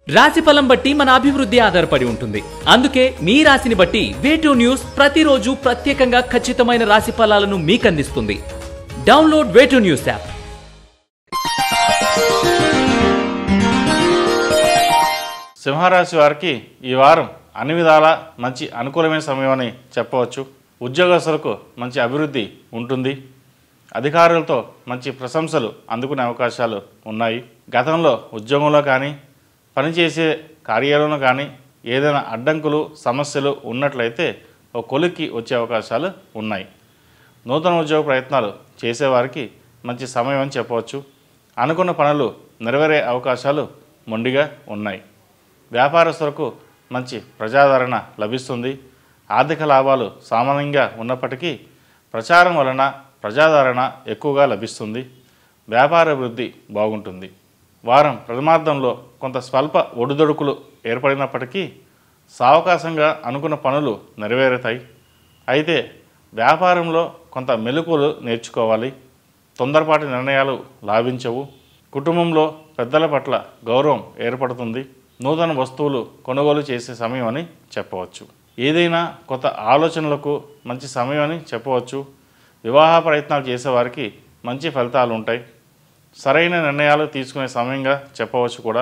రాశి ఫలం బట్టి మన అభివృద్ధి ఆధారపడి ఉంటుంది అందుకే మీ రాశిని బట్టి వేటూ న్యూస్ ప్రతిరోజు ప్రత్యేకంగా ఖచ్చితమైన రాశి ఫలాలను మీకు అందిస్తుంది డౌన్లోడ్ వేటూ న్యూస్ యాప్ సింహరాశి వారికి ఈ వారం అన్ని విధాల మంచి అనుకూలమైన సమయం అని చెప్పవచ్చు ఉద్యోగస్తులకు మంచి అభివృద్ధి ఉంటుంది అధికారులతో మంచి ప్రశంసలు అందుకునే అవకాశాలు ఉన్నాయి గతంలో ఉద్యోగంలో కానీ పనిచేసే కార్యాలయంలో కానీ ఏదైనా అడ్డంకులు సమస్యలు ఉన్నట్లయితే ఒక కొలిక్కి వచ్చే అవకాశాలు ఉన్నాయి నూతన ఉద్యోగ ప్రయత్నాలు చేసేవారికి మంచి సమయం అని చెప్పవచ్చు అనుకున్న పనులు నెరవేరే అవకాశాలు మొండిగా ఉన్నాయి వ్యాపారస్తులకు మంచి ప్రజాదరణ లభిస్తుంది ఆర్థిక లాభాలు సామాన్యంగా ఉన్నప్పటికీ ప్రచారం వలన ప్రజాదరణ ఎక్కువగా లభిస్తుంది వ్యాపార అభివృద్ధి బాగుంటుంది వారం ప్రథమార్థంలో కొంత స్వల్ప ఒడిదొడుకులు ఏర్పడినప్పటికీ సావకాశంగా అనుకున్న పనులు నెరవేరుతాయి అయితే వ్యాపారంలో కొంత మెలకువలు నేర్చుకోవాలి తొందరపాటి నిర్ణయాలు లాభించవు కుటుంబంలో పెద్దల పట్ల గౌరవం ఏర్పడుతుంది నూతన వస్తువులు కొనుగోలు చేసే సమయం అని చెప్పవచ్చు ఏదైనా కొత్త ఆలోచనలకు మంచి సమయం అని చెప్పవచ్చు వివాహ ప్రయత్నాలు చేసేవారికి మంచి ఫలితాలు ఉంటాయి సరైన నిర్ణయాలు తీసుకునే సమయంగా చెప్పవచ్చు కూడా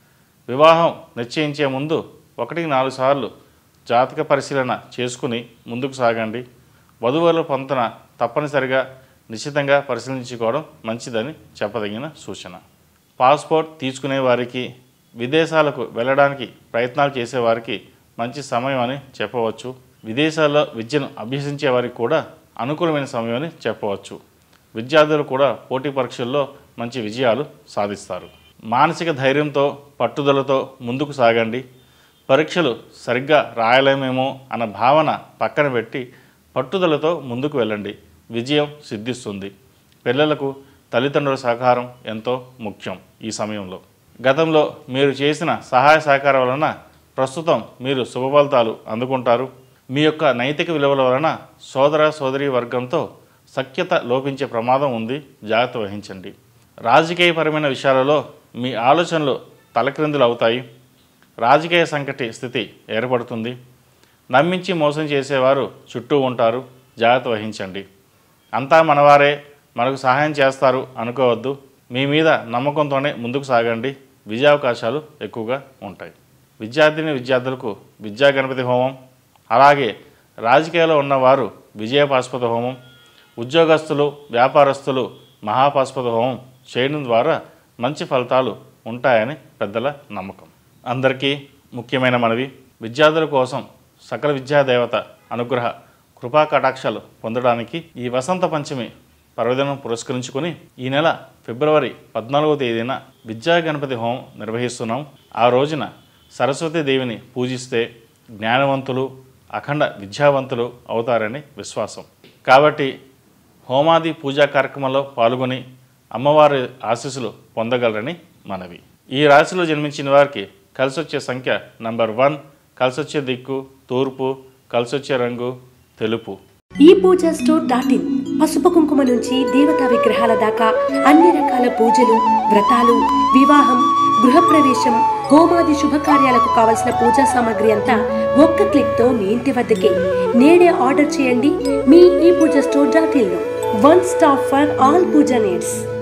వివాహం నిశ్చయించే ముందు ఒకటికి నాలుగు సార్లు జాతక పరిశీలన చేసుకుని ముందుకు సాగండి వధువుల పొంతన తప్పనిసరిగా నిశ్చితంగా పరిశీలించుకోవడం మంచిదని చెప్పదగిన సూచన పాస్పోర్ట్ తీసుకునే వారికి విదేశాలకు వెళ్ళడానికి ప్రయత్నాలు చేసేవారికి మంచి సమయం అని చెప్పవచ్చు విదేశాల్లో విద్యను అభ్యసించే వారికి కూడా అనుకూలమైన సమయం అని చెప్పవచ్చు విద్యార్థులు కూడా పోటీ పరీక్షల్లో మంచి విజయాలు సాధిస్తారు మానసిక ధైర్యంతో పట్టుదలతో ముందుకు సాగండి పరీక్షలు సరిగ్గా రాయలేమేమో అన్న భావన పక్కన పెట్టి పట్టుదలతో ముందుకు వెళ్ళండి విజయం సిద్ధిస్తుంది పిల్లలకు తల్లిదండ్రుల సహకారం ఎంతో ముఖ్యం ఈ సమయంలో గతంలో మీరు చేసిన సహాయ సహకారం వలన ప్రస్తుతం మీరు శుభఫలితాలు అందుకుంటారు మీ యొక్క నైతిక విలువల వలన సోదర సోదరి వర్గంతో సఖ్యత లోపించే ప్రమాదం ఉంది జాగ్రత్త వహించండి రాజకీయపరమైన విషయాలలో మీ ఆలోచనలు తలక్రిందులు అవుతాయి రాజకీయ సంకటి స్థితి ఏర్పడుతుంది నమ్మించి మోసం చేసేవారు చుట్టూ ఉంటారు జాగ్రత్త వహించండి అంతా మనవారే మనకు సహాయం చేస్తారు అనుకోవద్దు మీ మీద నమ్మకంతోనే ముందుకు సాగండి విజయావకాశాలు ఎక్కువగా ఉంటాయి విద్యార్థిని విద్యార్థులకు విద్యా గణపతి హోమం అలాగే రాజకీయాల్లో ఉన్నవారు విజయపాస్పద హోమం ఉద్యోగస్తులు వ్యాపారస్తులు మహాపాస్పద హోమం చేయడం ద్వారా మంచి ఫలితాలు ఉంటాయని పెద్దల నమ్మకం అందరికీ ముఖ్యమైన మనవి విద్యార్థుల కోసం సకల విద్యాదేవత అనుగ్రహ కృపా కటాక్షాలు పొందడానికి ఈ వసంత పంచమి పర్వదినం పురస్కరించుకొని ఈ నెల ఫిబ్రవరి పద్నాలుగవ తేదీన విద్యా గణపతి హోమం నిర్వహిస్తున్నాం ఆ రోజున సరస్వతీ దేవిని పూజిస్తే జ్ఞానవంతులు అఖండ విద్యావంతులు అవుతారని విశ్వాసం కాబట్టి హోమాది పూజా కార్యక్రమంలో పాల్గొని అమ్మవారి ఆశీస్సులు పొందగలరని మనవి ఈ రాశిలో జన్మించిన వారికి కలిసొచ్చే సంఖ్య నంబర్ వన్ కలిసొచ్చే దిక్కు తూర్పు కలిసొచ్చే రంగు తెలుపు ఈ పూజా స్టోర్ డాట్ ఇన్ పసుపు కుంకుమ నుంచి దేవతా విగ్రహాల దాకా అన్ని రకాల పూజలు వ్రతాలు వివాహం గృహప్రవేశం హోమాది శుభకార్యాలకు కావలసిన పూజా సామాగ్రి అంతా ఒక్క క్లిక్ తో మీ ఇంటి వద్దకే నేడే ఆర్డర్ చేయండి మీ ఈ పూజా స్టోర్ డాట్ ఇన్ లో one stop for all pooja needs